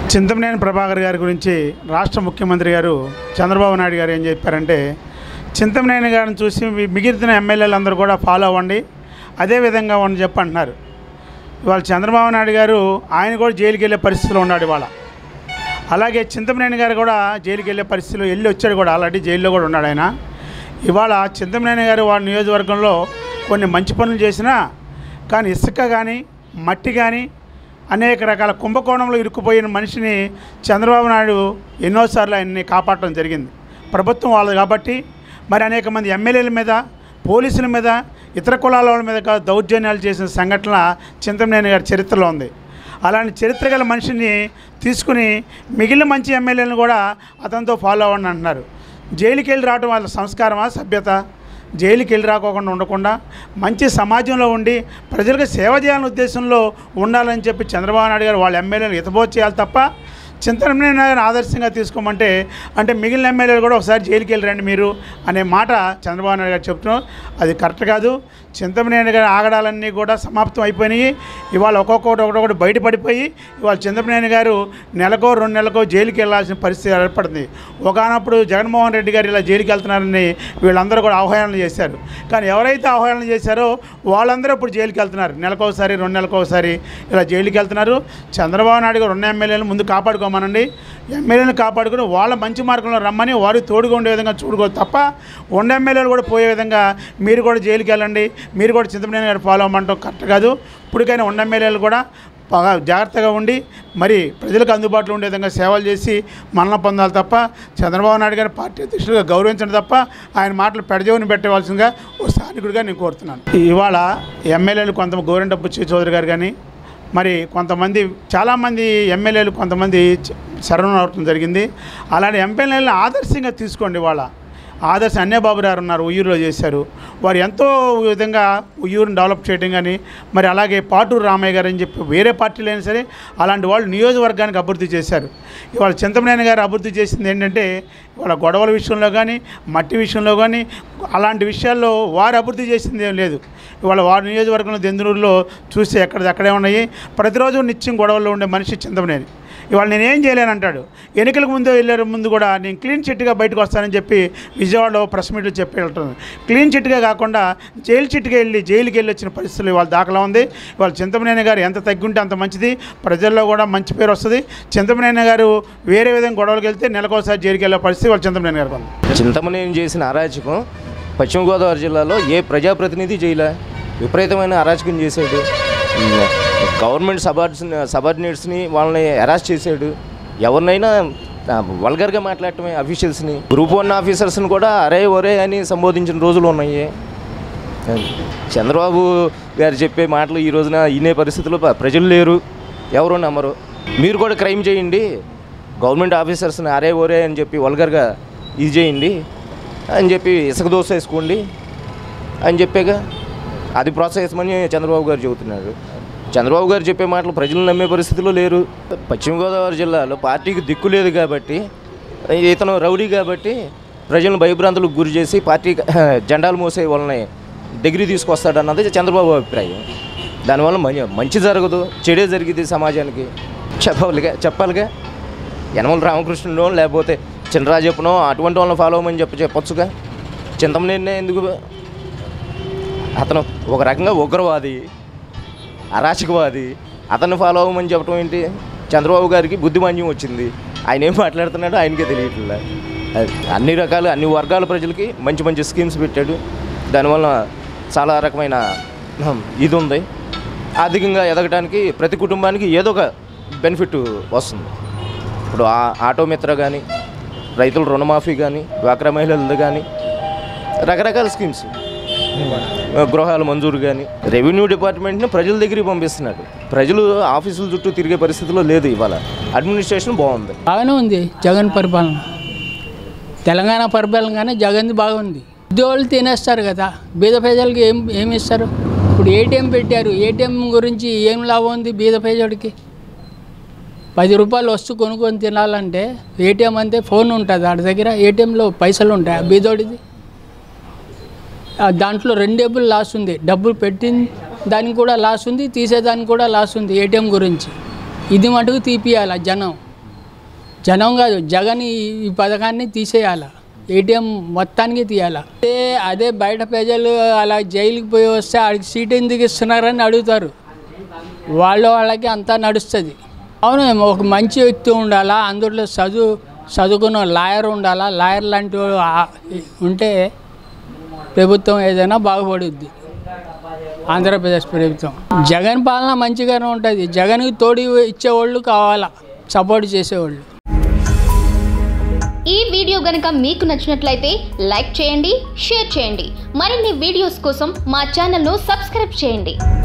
చింతమనేని ప్రభాకర్ గారి గురించి రాష్ట్ర ముఖ్యమంత్రి గారు చంద్రబాబు నాయుడు గారు ఏం చెప్పారంటే చింతమనేని గారిని చూసి మీ- మిగిలిన ఎమ్మెల్యేలు అందరూ కూడా ఫాలో అవ్వండి అదేవిధంగా అని చెప్పి అంటున్నారు ఇవాళ చంద్రబాబు నాయుడు గారు ఆయన కూడా జైలుకి వెళ్ళే పరిస్థితిలో ఉన్నాడు ఇవాళ అలాగే చింతమనేని గారు కూడా జైలుకి వెళ్ళే పరిస్థితిలో వెళ్ళి వచ్చాడు కూడా ఆల్రెడీ జైల్లో కూడా ఉన్నాడు ఆయన ఇవాళ చింతమనేని గారు వాళ్ళ నియోజకవర్గంలో కొన్ని మంచి పనులు చేసినా కానీ ఇసుక కానీ మట్టి కానీ అనేక రకాల కుంభకోణంలో ఇరుక్కుపోయిన మనిషిని చంద్రబాబు నాయుడు ఎన్నోసార్లు ఆయన్ని కాపాడటం జరిగింది ప్రభుత్వం వాళ్ళది కాబట్టి మరి అనేక మంది ఎమ్మెల్యేల మీద పోలీసుల మీద ఇతర కులాల వాళ్ళ మీద కా- దౌర్జన్యాలు చేసిన సంఘటన చింతమనేని గారి చరిత్రలో ఉంది అలాంటి చరిత్ర గల మనిషిని తీసుకుని మిగిలిన మంచి ఎమ్మెల్యేలను కూడా అతనితో ఫాలో అవ్వండి అంటున్నారు జైలుకి వెళ్ళి రావడం వాళ్ళ సంస్కారమా సభ్యత జైలుకి వెళ్ళి రాకోకుండా ఉండకుండా మంచి సమాజంలో ఉండి ప్రజలకు సేవ చేయాలనే ఉద్దేశంలో ఉండాలని చెప్పి చంద్రబాబు నాయుడు గారు వాళ్ళ ఎమ్మెల్యేలు హితబోధ చేయాలి తప్ప చింతనమైన ఆదర్శంగా తీసుకోమంటే అంటే మిగిలిన ఎమ్మెల్యేలు కూడా ఒకసారి జైలుకి వెళ్ళి రండి మీరు అనే మాట చంద్రబాబు నాయుడు గారు చెప్తున్నాం అది కరెక్ట్ కాదు చింతమనేని గారి ఆగడాలన్నీ కూడా సమాప్తం అయిపోయినాయి ఇవాళ ఒక్కొక్కటి ఒకటొకటి బయటపడిపోయి ఇవాళ చింతమనేని గారు నెలకో రెండు నెలకో జైలుకి వెళ్ళాల్సిన పరిస్థితి ఏర్పడింది ఒకనప్పుడు జగన్మోహన్ రెడ్డి గారు ఇలా జైలుకి వెళ్తున్నారని వీళ్ళందరూ కూడా ఆహ్వానం చేశారు కానీ ఎవరైతే ఆహ్వానం చేశారో వాళ్ళందరూ ఇప్పుడు జైలుకి వెళ్తున్నారు నెలకోసారి రెండు నెలకోసారి ఇలా జైలుకి వెళ్తున్నారు చంద్రబాబు నాయుడు గారు ఉన్న ఎమ్మెల్యేలు ముందు కాపాడుకోమనండి ఎమ్మెల్యేలను కాపాడుకుని వాళ్ళ మంచి మార్గంలో రమ్మని వారు తోడుగా ఉండే విధంగా చూడుకో తప్ప ఉన్న ఎమ్మెల్యేలు కూడా పోయే విధంగా మీరు కూడా జైలుకి వెళ్ళండి మీరు కూడా చింతమనేని గారు ఫాలో అవ్వమంటాం కరెక్ట్ కాదు ఇప్పటికైనా ఉన్న ఎమ్మెల్యేలు కూడా బాగా జాగ్రత్తగా ఉండి మరి ప్రజలకు అందుబాటులో ఉండే విధంగా సేవలు చేసి మరణ పొందాలి తప్ప చంద్రబాబు నాయుడు గారి పార్టీ అధ్యక్షుడిగా గౌరవించడం తప్ప ఆయన మాటలు పెడజేవుని పెట్టవలసిందిగా ఓ స్థానికుడిగా నేను కోరుతున్నాను ఇవాళ ఎమ్మెల్యేలు కొంత గోరెంట బుచ్చి చౌదరి గారు కానీ మరి కొంతమంది చాలామంది ఎమ్మెల్యేలు కొంతమంది చ- శరణం అవటం జరిగింది అలాంటి ఎమ్మెల్యేలను ఆదర్శంగా తీసుకోండి వాళ్ళ ఆదర్శ అన్యబాబు గారు ఉన్నారు ఉయ్యూరులో చేశారు వారు ఎంతో విధంగా ఉయ్యూరుని డెవలప్ చేయడం కానీ మరి అలాగే పాటూరు రామయ్య గారు అని చెప్పి వేరే పార్టీలు అయినా సరే అలాంటి వాళ్ళు నియోజకవర్గానికి అభివృద్ధి చేశారు ఇవాళ చింతమనేని గారు అభివృద్ధి చేసింది ఏంటంటే ఇవాళ గొడవల విషయంలో కానీ మట్టి విషయంలో కానీ అలాంటి విషయాల్లో వారు అభివృద్ధి చేసింది ఏం లేదు ఇవాళ వారి నియోజకవర్గంలో దెందులూరులో చూస్తే ఎక్కడ అక్కడే ఉన్నాయి ప్రతిరోజు నిత్యం గొడవల్లో ఉండే మనిషి చింతమనేని ఇవాళ నేను ఏం చేయలేను అంటాడు ఎన్నికలకు ముందు వెళ్ళే ముందు కూడా నేను క్లీన్ చిట్గా బయటకు వస్తానని చెప్పి విజయవాడలో ప్రెస్ మీట్లో చెప్పి వెళ్తుంది క్లీన్ చిట్గా కాకుండా జైలు చిట్గా వెళ్ళి జైలుకి వెళ్ళి వచ్చిన పరిస్థితులు ఇవాళ దాఖలా ఉంది ఇవాళ చింతమనేని గారు ఎంత తగ్గుంటే అంత మంచిది ప్రజల్లో కూడా మంచి పేరు వస్తుంది చింతమనేని గారు వేరే విధంగా గొడవలకు వెళ్తే నెలకోసారి జైలుకి వెళ్ళే పరిస్థితి వాళ్ళ చింతమనేని గారు ఉంది చింతమనేని చేసిన అరాచకం పశ్చిమ గోదావరి జిల్లాలో ఏ ప్రజాప్రతినిధి చేయలే విపరీతమైన అరాచకం చేశాడు గవర్నమెంట్ సబార్డ్స్ సబార్డినేట్స్ని వాళ్ళని అరెస్ట్ చేశాడు ఎవరినైనా వల్గర్గా మాట్లాడటమే అఫీషియల్స్ని గ్రూప్ వన్ ఆఫీసర్స్ని కూడా అరే ఒరే అని సంబోధించిన రోజులు ఉన్నాయి చంద్రబాబు గారు చెప్పే మాటలు ఈ రోజున ఇనే పరిస్థితుల్లో ప- ప్రజలు లేరు ఎవరు నమ్మరు మీరు కూడా క్రైమ్ చేయండి గవర్నమెంట్ ఆఫీసర్స్ని అరే ఓరే అని చెప్పి వల్గర్గా ఇది చేయండి అని చెప్పి ఇసుక దోశ వేసుకోండి అని చెప్పేగా అది ప్రోత్సహిస్తామని చంద్రబాబు గారు చెబుతున్నారు చంద్రబాబు గారు చెప్పే మాటలు ప్రజలు నమ్మే పరిస్థితిలో లేరు పశ్చిమ గోదావరి జిల్లాలో పార్టీకి దిక్కు లేదు కాబట్టి ఇతను రౌడీ కాబట్టి ప్రజలను భయభ్రాంతులకు గురి చేసి పార్టీ జెండాలు మోసే వాళ్ళని డిగ్రీ తీసుకొస్తాడన్నది చంద్రబాబు అభిప్రాయం దానివల్ల మంచి మంచి జరగదు చెడే జరిగింది సమాజానికి చెప్పాలిగా చెప్పాలిగా యనమల రామకృష్ణుడో లేకపోతే చినరాజప్పనో అటువంటి వాళ్ళని ఫాలో అవ్వమని చెప్పి చెప్పొచ్చుగా చింతమనేనే ఎందుకు అతను ఒక రకంగా ఉగ్రవాది అరాచకవాది అతన్ని ఫాలో అవ్వమని చెప్పడం ఏంటి చంద్రబాబు గారికి బుద్ధిమాన్యం వచ్చింది ఆయన ఏం మాట్లాడుతున్నాడో ఆయనకే తెలియట్లే అది అన్ని రకాల అన్ని వర్గాల ప్రజలకి మంచి మంచి స్కీమ్స్ పెట్టాడు దానివల్ల చాలా రకమైన హం, ఇది ఉంది ఆర్థికంగా ఎదగడానికి ప్రతి కుటుంబానికి ఏదో ఒక బెనిఫిట్ వస్తుంది ఇప్పుడు ఆ ఆటో మిత్ర కానీ రైతుల రుణమాఫీ కానీ డ్వాక్రా మహిళలది కానీ రకరకాల స్కీమ్స్ గృహాల మంజూరు కానీ రెవెన్యూ డిపార్ట్మెంట్ని ప్రజల దగ్గరికి పంపిస్తున్నాడు ప్రజలు ఆఫీసుల చుట్టూ తిరిగే పరిస్థితిలో లేదు ఇవాళ అడ్మినిస్ట్రేషన్ బాగుంది బాగానే ఉంది జగన్ పరిపాలన తెలంగాణ పరిపాలన కానీ జగన్ది బాగుంది ఉద్యోగులు తినేస్తారు కదా బీద ప్రజలకి ఏం ఏమి ఇస్తారు ఇప్పుడు ఏటీఎం పెట్టారు ఏటీఎం గురించి ఏం లాభం ఉంది బీద ప్రజడికి పది రూపాయలు వస్తూ కొనుక్కొని తినాలంటే ఏటీఎం అంతే ఫోన్ ఉంటుంది వాడి దగ్గర ఏటీఎంలో పైసలు ఉంటాయి ఆ బీదోడిది ఆ దాంట్లో రెండు డబ్బులు లాస్ ఉంది డబ్బులు పెట్టిన దానికి కూడా లాస్ ఉంది తీసేదానికి కూడా లాస్ ఉంది ఏటీఎం గురించి ఇది మటుకు తీపియాలి జనం జనం కాదు జగన్ ఈ ఈ పథకాన్ని తీసేయాల ఏటీఎం మొత్తానికి తీయాల అదే అదే బయట ప్రజలు అలా జైలుకి పోయి వస్తే ఆడికి సీట్ ఎందుకు ఇస్తున్నారని అడుగుతారు వాళ్ళ వాళ్ళకి అంతా నడుస్తుంది అవును ఒక మంచి వ్యక్తి ఉండాలా అందులో చదువు చదువుకున్న లాయర్ ఉండాలా లాయర్ లాంటి వాడు ఆ- ఉంటే ప్రభుత్వం ఏదైనా బాగుపడుద్ది ఆంధ్రప్రదేశ్ ప్రభుత్వం జగన్ పాలన మంచిగానే ఉంటుంది జగన్కి తోడు ఇచ్చేవాళ్ళు కావాలా సపోర్ట్ చేసేవాళ్ళు ఈ వీడియో గనక మీకు నచ్చినట్లయితే లైక్ చేయండి షేర్ చేయండి మరిన్ని వీడియోస్ కోసం మా ఛానల్ను సబ్స్క్రైబ్ చేయండి